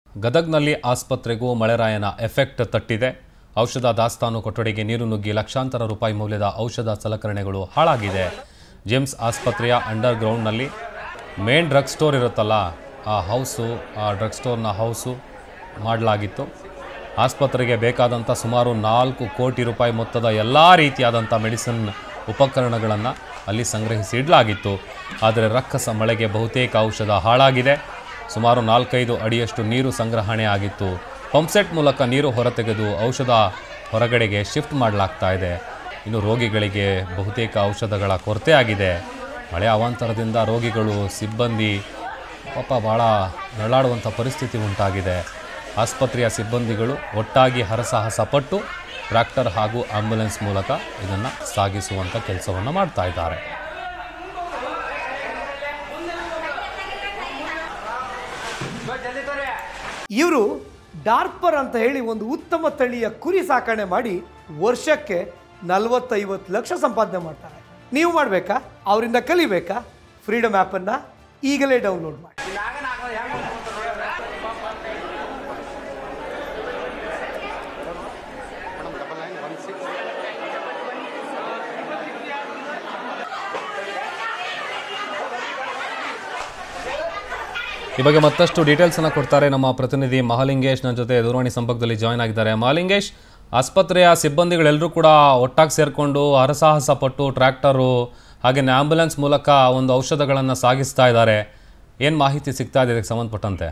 ಗದಗ್ನಲ್ಲಿ ಆಸ್ಪತ್ರೆಗೂ ಮಳೆರಾಯನ ಎಫೆಕ್ಟ್ ತಟ್ಟಿದೆ ಔಷಧ ದಾಸ್ತಾನು ಕೊಠಡಿಗೆ ನೀರು ನುಗ್ಗಿ ಲಕ್ಷಾಂತರ ರೂಪಾಯಿ ಮೌಲ್ಯದ ಔಷಧ ಸಲಕರಣೆಗಳು ಹಾಳಾಗಿದೆ ಜೇಮ್ಸ್ ಆಸ್ಪತ್ರೆಯ ಅಂಡರ್ ಗ್ರೌಂಡ್ನಲ್ಲಿ ಮೇನ್ ಡ್ರಗ್ ಸ್ಟೋರ್ ಇರುತ್ತಲ್ಲ ಆ ಹೌಸು ಆ ಡ್ರಗ್ ಸ್ಟೋರ್ನ ಹೌಸು ಮಾಡಲಾಗಿತ್ತು ಆಸ್ಪತ್ರೆಗೆ ಬೇಕಾದಂಥ ಸುಮಾರು ನಾಲ್ಕು ಕೋಟಿ ರೂಪಾಯಿ ಮೊತ್ತದ ಎಲ್ಲ ರೀತಿಯಾದಂಥ ಮೆಡಿಸಿನ್ ಉಪಕರಣಗಳನ್ನು ಅಲ್ಲಿ ಸಂಗ್ರಹಿಸಿ ಇಡಲಾಗಿತ್ತು ಆದರೆ ರಕ್ಕಸ ಮಳೆಗೆ ಬಹುತೇಕ ಔಷಧ ಹಾಳಾಗಿದೆ ಸುಮಾರು ನಾಲ್ಕೈದು ಅಡಿಯಷ್ಟು ನೀರು ಸಂಗ್ರಹಣೆ ಆಗಿತ್ತು ಪಂಪ್ಸೆಟ್ ಮೂಲಕ ನೀರು ಹೊರತೆಗೆದು ಔಷಧ ಹೊರಗಡೆಗೆ ಶಿಫ್ಟ್ ಮಾಡಲಾಗ್ತಾ ಇದೆ ಇನ್ನು ರೋಗಿಗಳಿಗೆ ಬಹುತೇಕ ಔಷಧಗಳ ಕೊರತೆ ಆಗಿದೆ ಮಳೆ ಅವಾಂತರದಿಂದ ರೋಗಿಗಳು ಸಿಬ್ಬಂದಿ ಪಾಪ ಭಾಳ ನರಳಾಡುವಂಥ ಪರಿಸ್ಥಿತಿ ಉಂಟಾಗಿದೆ ಆಸ್ಪತ್ರೆಯ ಸಿಬ್ಬಂದಿಗಳು ಒಟ್ಟಾಗಿ ಹರಸಾಹಸ ಪಟ್ಟು ಟ್ರ್ಯಾಕ್ಟರ್ ಹಾಗೂ ಆಂಬ್ಯುಲೆನ್ಸ್ ಮೂಲಕ ಇದನ್ನು ಸಾಗಿಸುವಂಥ ಕೆಲಸವನ್ನು ಮಾಡ್ತಾ ಇದ್ದಾರೆ ಇವರು ಡಾರ್ಪರ್ ಅಂತ ಹೇಳಿ ಒಂದು ಉತ್ತಮ ತಳಿಯ ಕುರಿ ಸಾಕಣೆ ಮಾಡಿ ವರ್ಷಕ್ಕೆ ನಲವತ್ತೈವತ್ತು ಲಕ್ಷ ಸಂಪಾದನೆ ಮಾಡ್ತಾರೆ ನೀವು ಮಾಡಬೇಕಾ ಅವರಿಂದ ಕಲಿಬೇಕಾ ಫ್ರೀಡಮ್ ಆ್ಯಪನ್ನು ಈಗಲೇ ಡೌನ್ಲೋಡ್ ಮಾಡಿ ಈ ಬಗ್ಗೆ ಮತ್ತಷ್ಟು ಡೀಟೇಲ್ಸನ್ನು ಕೊಡ್ತಾರೆ ನಮ್ಮ ಪ್ರತಿನಿಧಿ ಮಹಾಲಿಂಗೇಶ್ ನನ್ನ ಜೊತೆ ದೂರವಾಣಿ ಸಂಪರ್ಕದಲ್ಲಿ ಜಾಯ್ನ್ ಆಗಿದ್ದಾರೆ ಮಹಾಲಿಂಗೇಶ್ ಆಸ್ಪತ್ರೆಯ ಸಿಬ್ಬಂದಿಗಳೆಲ್ಲರೂ ಕೂಡ ಒಟ್ಟಾಗಿ ಸೇರಿಕೊಂಡು ಹರಸಾಹಸ ಪಟ್ಟು ಟ್ರ್ಯಾಕ್ಟರು ಹಾಗೆಯೇ ಆಂಬ್ಯುಲೆನ್ಸ್ ಮೂಲಕ ಒಂದು ಔಷಧಗಳನ್ನು ಸಾಗಿಸ್ತಾ ಇದ್ದಾರೆ ಏನು ಮಾಹಿತಿ ಸಿಗ್ತಾ ಇದೆ ಇದಕ್ಕೆ ಸಂಬಂಧಪಟ್ಟಂತೆ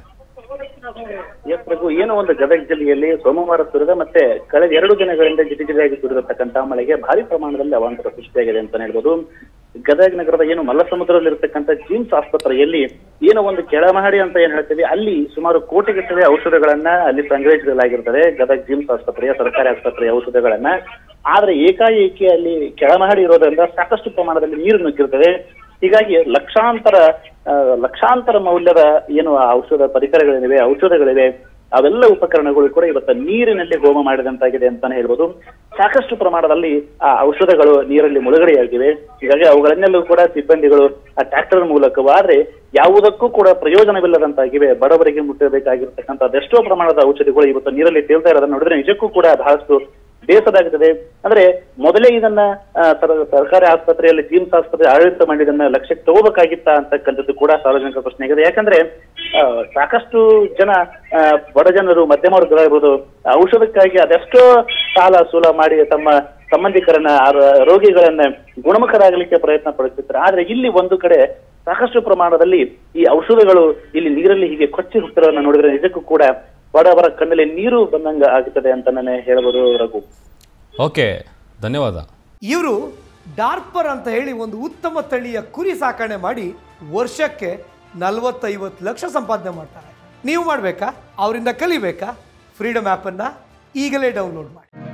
ಎಸ್ ಪ್ರಭು ಏನು ಒಂದು ಗದಗ ಜಿಲ್ಲೆಯಲ್ಲಿ ಸೋಮವಾರ ಸುರಿದ ಮತ್ತೆ ಕಳೆದ ಎರಡು ದಿನಗಳಿಂದ ಜಿಟಿಜಿಟಿಯಾಗಿ ಸುರಿದಿರ್ತಕ್ಕಂಥ ಮಳೆಗೆ ಭಾರಿ ಪ್ರಮಾಣದಲ್ಲಿ ಅವಾಂತರ ಸೃಷ್ಟಿಯಾಗಿದೆ ಅಂತ ಹೇಳ್ಬೋದು ಗದಗ ನಗರದ ಏನು ಮಲ್ಲಸಮುದ್ರದಲ್ಲಿರ್ತಕ್ಕಂಥ ಜಿಮ್ಸ್ ಆಸ್ಪತ್ರೆಯಲ್ಲಿ ಏನೋ ಒಂದು ಕೆಳಮಹಡಿ ಅಂತ ಏನ್ ಹೇಳ್ತೀವಿ ಅಲ್ಲಿ ಸುಮಾರು ಕೋಟಿಗಟ್ಟಲೆ ಔಷಧಗಳನ್ನ ಅಲ್ಲಿ ಸಂಗ್ರಹಿಸಲಾಗಿರ್ತದೆ ಗದಗ ಜಿಮ್ಸ್ ಆಸ್ಪತ್ರೆಯ ಸರ್ಕಾರಿ ಆಸ್ಪತ್ರೆಯ ಔಷಧಗಳನ್ನ ಆದ್ರೆ ಏಕಾಏಕಿ ಅಲ್ಲಿ ಕೆಳಮಹಡಿ ಇರೋದ್ರಿಂದ ಸಾಕಷ್ಟು ಪ್ರಮಾಣದಲ್ಲಿ ನೀರು ನುಗ್ಗಿರ್ತದೆ ಹೀಗಾಗಿ ಲಕ್ಷಾಂತರ ಆ, ಲಕ್ಷಾಂತರ ಮೌಲ್ಯದ ಏನು ಆ ಔಷಧ ಪರಿಕರಗಳಿವೆ ಔಷಧಗಳಿವೆ ಅವೆಲ್ಲ ಉಪಕರಣಗಳು ಕೂಡ ಇವತ್ತು ನೀರಿನಲ್ಲಿ ಹೋಮ ಮಾಡಿದಂತಾಗಿದೆ ಅಂತಾನೆ ಹೇಳ್ಬೋದು ಸಾಕಷ್ಟು ಪ್ರಮಾಣದಲ್ಲಿ ಆ ಔಷಧಗಳು ನೀರಲ್ಲಿ ಮುಳುಗಡೆಯಾಗಿವೆ ಹೀಗಾಗಿ ಅವುಗಳನ್ನೆಲ್ಲೂ ಕೂಡ ಸಿಬ್ಬಂದಿಗಳು ಆ ಟ್ರ್ಯಾಕ್ಟರ್ ಮೂಲಕವಾದ್ರೆ ಯಾವುದಕ್ಕೂ ಕೂಡ ಪ್ರಯೋಜನವಿಲ್ಲದಂತಾಗಿವೆ ಬಡವರಿಗೆ ಮುಟ್ಟಬೇಕಾಗಿರ್ತಕ್ಕಂಥ ಅದೆಷ್ಟೋ ಪ್ರಮಾಣದ ಔಷಧಿಗಳು ಇವತ್ತು ನೀರಲ್ಲಿ ತೇಲ್ತಾ ಇರೋದನ್ನ ನೋಡಿದ್ರೆ ನಿಜಕ್ಕೂ ಕೂಡ ಬಹಳಷ್ಟು ಬೇಸದಾಗುತ್ತದೆ ಅಂದ್ರೆ ಮೊದಲೇ ಇದನ್ನ ಆ, ಸರ್- ಸರ್ಕಾರಿ ಆಸ್ಪತ್ರೆಯಲ್ಲಿ ಜಿಮ್ಸ್ ಆಸ್ಪತ್ರೆ ಆಡಳಿತ ಮಾಡಿ ಇದನ್ನ ಲಕ್ಷ್ಯಕ್ಕೆ ತಗೋಬೇಕಾಗಿತ್ತ ಅಂತಕ್ಕಂಥದ್ದು ಕೂಡ ಸಾರ್ವಜನಿಕ ಪ್ರಶ್ನೆ ಆಗಿದೆ ಯಾಕಂದ್ರೆ ಆ, ಸಾಕಷ್ಟು ಜನ ಆ, ಬಡ ಜನರು ಮಧ್ಯಮ ವರ್ಗ ಇರ್ಬೋದು ಔಷಧಕ್ಕಾಗಿ ಅದೆಷ್ಟೋ ಸಾಲ ಸೂಲ ಮಾಡಿ ತಮ್ಮ ಸಂಬಂಧಿಕರನ್ನ ಆ ರ- ರೋಗಿಗಳನ್ನ ಗುಣಮುಖರಾಗಲಿಕ್ಕೆ ಪ್ರಯತ್ನ ಪಡುತ್ತಿದ್ದಾರೆ ಆದ್ರೆ ಇಲ್ಲಿ ಒಂದು ಕಡೆ ಸಾಕಷ್ಟು ಪ್ರಮಾಣದಲ್ಲಿ ಈ ಔಷಧಗಳು ಇಲ್ಲಿ ನೀರಲ್ಲಿ ಹೀಗೆ ಕೊಚ್ಚಿ ಹೋಗ್ತಿರೋದನ್ನ ನೋಡಿದ್ರೆ ನಿಜಕ್ಕೂ ಕೂಡ ಬಡವರ ಕಣ್ಣಲ್ಲಿ ನೀರು ಬಂದಂಗ ಆಗುತ್ತದೆ ಅಂತ ನಾನು ಹೇಳ್ಬೋದು ರಘು ಓಕೆ ಧನ್ಯವಾದ ಇವರು ಡಾರ್ಪರ್ ಅಂತ ಹೇಳಿ ಒಂದು ಉತ್ತಮ ತಳಿಯ ಕುರಿ ಸಾಕಣೆ ಮಾಡಿ ವರ್ಷಕ್ಕೆ ನಲವತ್ತೈವತ್ತು ಲಕ್ಷ ಸಂಪಾದನೆ ಮಾಡ್ತಾರೆ ನೀವು ಮಾಡಬೇಕಾ ಅವರಿಂದ ಕಲಿಬೇಕಾ ಫ್ರೀಡಮ್ ಆ್ಯಪನ್ನು ಈಗಲೇ ಡೌನ್ಲೋಡ್ ಮಾಡಿ